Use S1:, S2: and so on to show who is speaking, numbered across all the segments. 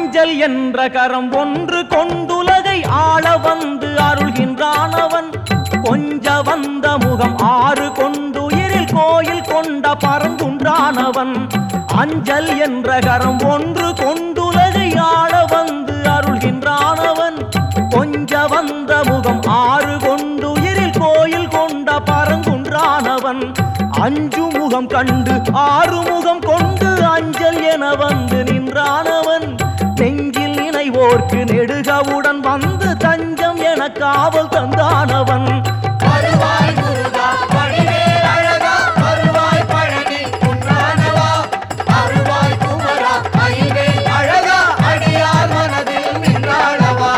S1: அஞ்சல் என்ற கரம் ஒன்று கொண்டுலகை ஆள வந்து அருள்கின்றானவன் கொஞ்ச வந்த முகம் ஆறு கொண்டுயிரில் கோயில் கொண்ட பரங்குன்றானவன் அஞ்சல் என்ற கரம் ஒன்று கொண்டுலகை ஆள வந்து அருள்கின்றானவன் கொஞ்ச வந்த முகம் ஆறு கொண்டுயிரில் கோயில் கொண்ட பரங்குன்றானவன் அஞ்சு முகம் கண்டு ஆறு முகம் கொண்டு அஞ்சல் என வந்து நின்றானவன் நெஞ்சில் நினைவோர்க்கு நெடுகவுடன் வந்து தஞ்சம் என காவல் தந்தானவன்
S2: வருவாய் முருகா வடிவேல் அழகா வருவாய் பழனி குன்றானவா அருள்வாய் குமரா ஐவேல் அழகா அடியார் மனதில் நின்றாளவா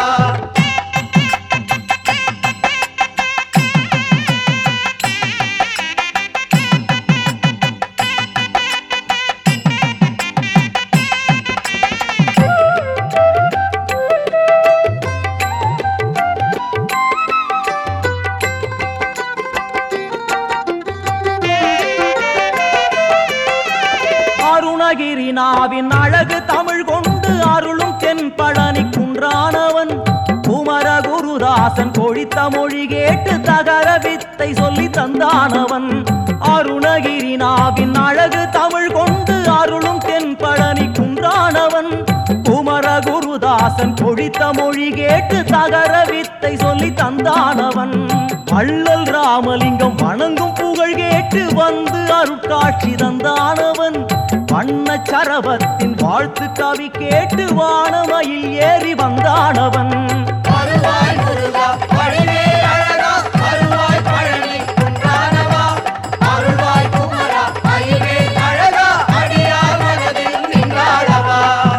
S1: அருணகிரிநாவின் அழகு தமிழ் கொண்டு அருளும் தென்பழனி குன்றானவன் குமர குருதாசன் கொழித்த மொழி கேட்டு தகர வித்தை சொல்லி தந்தானவன் அருணகிரிநாவின் அழகு தமிழ் கொண்டு அருளும் தென்பழனி குன்றானவன் குமர குருதாசன் கொழித்த மொழி கேட்டு தகர வித்தை சொல்லி தந்தானவன் வள்ளல் ராமலிங்கம் வணங்கும் புகழ் கேட்டு வந்து அருட்காட்சி தந்தானவன் வண்ண சரவத்தின் வாழ்த்து கவி கேட்டு வானமையில் ஏறி வந்தானவன்
S2: வருவாய் முருகா வடிவேல் அழகா வருவாய் பழனி குன்றானவா அருள்வாய் குமரா ஐவேல் அழகா அடியார் மனதில் நின்றாளவா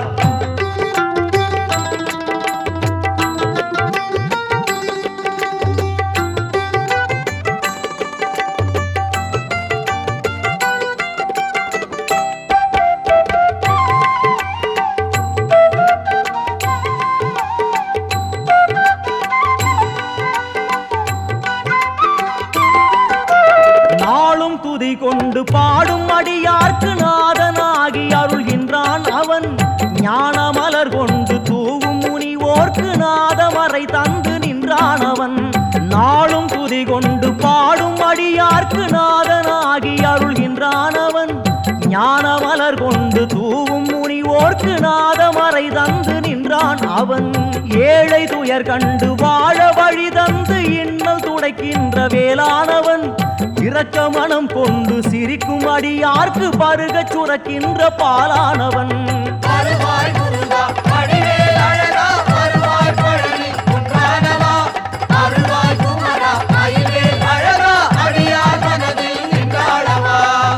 S1: நாளும் துதி கொண்டு பாடும் அடியார்க்கு நாதனாகி அருள்கின்றான் அவன் ஞான மலர் கொண்டு தூவும் முனிவோர்க்கு நாதமறை தந்து நின்றான் அவன் நாளும் துதி கொண்டு பாடும் அடியார்க்கு நாதனாகி அருள்கின்றான் அவன் ஞான மலர் கொண்டு தூவும் முனிவோர்க்கு நாதமறை தந்து நின்றான் அவன் ஏழை துயர் கண்டு வாழ வழி தந்து இன்னல் துடைக்கின்ற வேளானவன் இரக்க மனம் கொண்டு சிரிக்கும் அடியார்க்கு பருகச் சுரக்கின்ற பாலானவன்
S2: வருவாய் முருகா வடிவேல் அழகா வருவாய் பழனி குன்றானவா அருள்வாய் குமரா ஐவேல் அழகா அடியார் மனதில் நின்றாளவா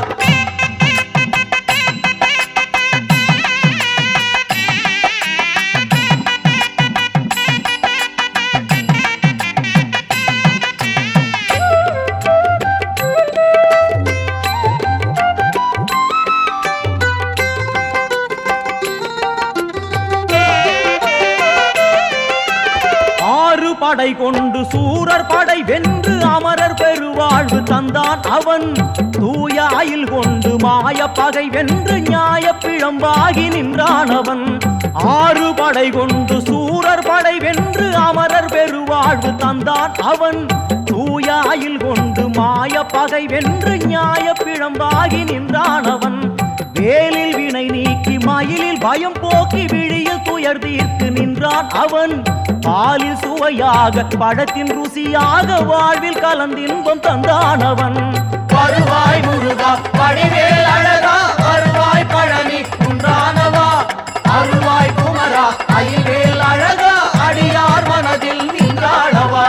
S1: ஆறு படை கொண்டு சூரர் படை வென்று அமரர் பெருவாழ்வு தந்தான் அவன் தூய அயில் கொண்டு மாய பகை வென்று நியாய பிழம்பாகி நின்றான் அவன் ஆறு படை கொண்டு சூரர் படை வென்று அமரர் பெருவாழ்வு தந்தான் அவன் தூய அயில் கொண்டு மாய பகை வென்று நியாய பிழம்பாகி நின்றான் அவன் வேலில் வினை நீக்கி மயிலில் பயம் போக்கி விழியில் துயர் தீர்த்து நின்றான் அவன் பாலில் சுவையாக பழத்தின் ருசியாக வாழ்வில் கலந்தின்பம் தந்தான் அவன்
S2: வருவாய் முருகா வடிவேல் அழகா வருவாய் பழனி குன்றானவா அருள்வாய் குமரா ஐவேல் அழகா அடியார் மனதில் நின்றாளவா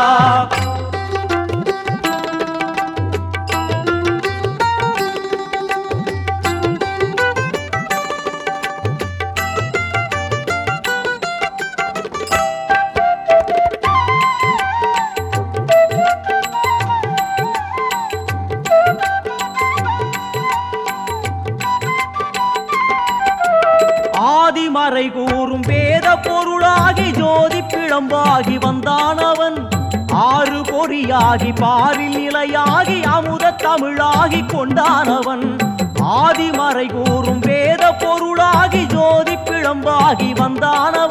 S1: ஆதிமறை கூறும் வேத பொருளாகி ஜோதி பிழம்பாகி வந்தான் அவன் ஆறு பொறியாகி பாரில் நிலையாகி அமுத தமிழாகி கொண்டானவன் ஆதிமறை கூறும் வேத பொருளாகி ஜோதி பிழம்பாகி வந்தானவன்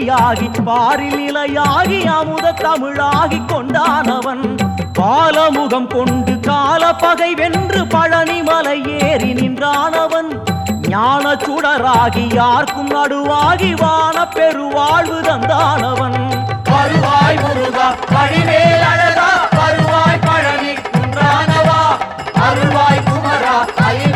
S1: மொழியாகி பாரில் நிலையாகி அமுத தமிழாகி கொண்டானவன் பாலமுகம் கொண்டு கால பகை வென்று பழனி மலை ஏறி நின்றானவன் ஞான சுடராகி யார்க்கும் நடுவாகி வான பெருவாழ்வு தந்தானவன்
S2: வருவாய் முருகா வடிவேல் அழகா வருவாய் பழனி குன்றானவா அருள்வாய் குமரா அயில்